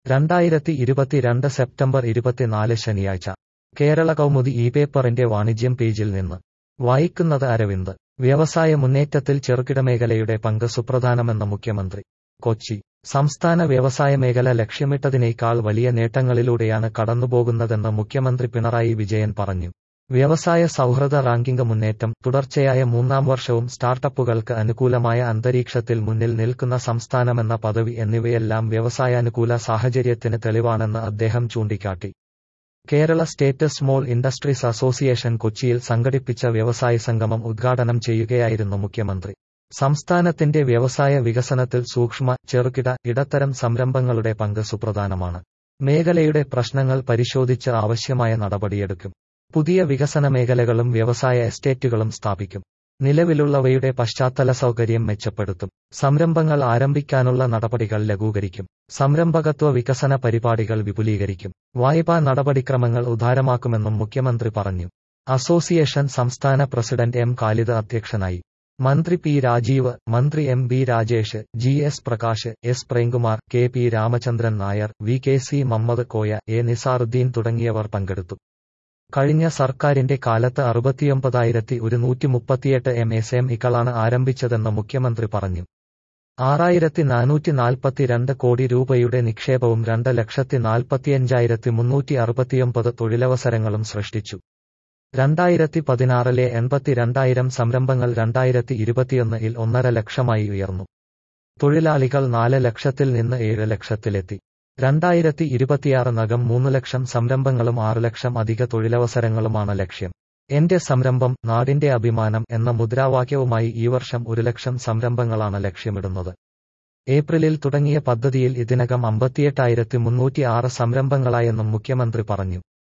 രണ്ടായിരത്തി ഇരുപത്തിരണ്ട് സെപ്റ്റംബർ ഇരുപത്തിനാല് ശനിയാഴ്ച കേരള കൗമുദി ഈ പേപ്പറിന്റെ വാണിജ്യം പേജിൽ നിന്ന് വായിക്കുന്നത് അരവിന്ദ് വ്യവസായ മുന്നേറ്റത്തിൽ ചെറുകിട മേഖലയുടെ പങ്ക് സുപ്രധാനമെന്ന് മുഖ്യമന്ത്രി കൊച്ചി സംസ്ഥാന വ്യവസായ മേഖല ലക്ഷ്യമിട്ടതിനേക്കാൾ വലിയ നേട്ടങ്ങളിലൂടെയാണ് കടന്നുപോകുന്നതെന്ന് മുഖ്യമന്ത്രി പിണറായി വിജയൻ പറഞ്ഞു വ്യവസായ സൗഹൃദ റാങ്കിംഗ് മുന്നേറ്റം തുടർച്ചയായ മൂന്നാം വർഷവും സ്റ്റാർട്ടപ്പുകൾക്ക് അനുകൂലമായ അന്തരീക്ഷത്തിൽ മുന്നിൽ നിൽക്കുന്ന സംസ്ഥാനമെന്ന പദവി എന്നിവയെല്ലാം വ്യവസായാനുകൂല സാഹചര്യത്തിന് തെളിവാണെന്ന് അദ്ദേഹം ചൂണ്ടിക്കാട്ടി Kerala state small industries association കൊച്ചിയിൽ സംഘടിപ്പിച്ച വ്യവസായ സംഗമം ഉദ്ഘാടനം ചെയ്യുകയായിരുന്നു മുഖ്യമന്ത്രി സംസ്ഥാനത്തിന്റെ വ്യവസായ വികസനത്തിൽ സൂക്ഷ്മ ചെറുകിട ഇടത്തരം സംരംഭങ്ങളുടെ പങ്ക് സുപ്രധാനമാണ് മേഖലയുടെ പ്രശ്നങ്ങൾ പരിശോധിച്ച് ആവശ്യമായ നടപടിയെടുക്കും പുതിയ വികസന മേഖലകളും വ്യവസായ എസ്റ്റേറ്റുകളും സ്ഥാപിക്കും നിലവിലുള്ളവയുടെ പശ്ചാത്തല സൗകര്യം മെച്ചപ്പെടുത്തും സംരംഭങ്ങൾ ആരംഭിക്കാനുള്ള നടപടികൾ ലഘൂകരിക്കും സംരംഭകത്വ വികസന പരിപാടികൾ വിപുലീകരിക്കും വായ്പാ നടപടിക്രമങ്ങൾ ഉദാരമാക്കുമെന്നും മുഖ്യമന്ത്രി പറഞ്ഞു അസോസിയേഷൻ സംസ്ഥാന പ്രസിഡന്റ് എം ഖാലിദ് അധ്യക്ഷനായി മന്ത്രി പി രാജീവ് മന്ത്രി M B Rajesh G S Prakash S Premkumar K P Ramachandran Nair V K C Mammad Koya A Nizaruddin തുടങ്ങിയവർ പങ്കെടുത്തു കഴിഞ്ഞ സർക്കാരിന്റെ കാലത്ത് അറുപത്തിയൊമ്പതായിരത്തി ഒരുന്നൂറ്റി മുപ്പത്തിയെട്ട് എം എസ് എം ഇകളാണ് ആരംഭിച്ചതെന്ന് മുഖ്യമന്ത്രി പറഞ്ഞു ആറായിരത്തി നാനൂറ്റി നാൽപ്പത്തിരണ്ട് കോടി രൂപയുടെ നിക്ഷേപവും രണ്ട് ലക്ഷത്തി നാൽപ്പത്തിയഞ്ചായിരത്തി മുന്നൂറ്റി അറുപത്തിയൊമ്പത് തൊഴിലവസരങ്ങളും സൃഷ്ടിച്ചു രണ്ടായിരത്തി പതിനാറിലെ എൺപത്തിരണ്ടായിരം സംരംഭങ്ങൾ രണ്ടായിരത്തി ഇരുപത്തിയൊന്നിൽ ഒന്നര ലക്ഷമായി ഉയർന്നു തൊഴിലാളികൾ നാല് ലക്ഷത്തിൽ നിന്ന് ഏഴ് ലക്ഷത്തിലെത്തി രണ്ടായിരത്തി ഇരുപത്തിയാറിനകം മൂന്ന് ലക്ഷം സംരംഭങ്ങളും ആറ് ലക്ഷം അധിക തൊഴിലവസരങ്ങളുമാണ് ലക്ഷ്യം എന്റെ സംരംഭം നാടിന്റെ അഭിമാനം എന്ന മുദ്രാവാക്യവുമായി ഈ വർഷം ഒരു ലക്ഷം സംരംഭങ്ങളാണ് ലക്ഷ്യമിടുന്നത് ഏപ്രിലിൽ തുടങ്ങിയ പദ്ധതിയിൽ ഇതിനകം അമ്പത്തിയെട്ടായിരത്തി മുന്നൂറ്റി ആറ് സംരംഭങ്ങളായെന്നും മുഖ്യമന്ത്രി പറഞ്ഞു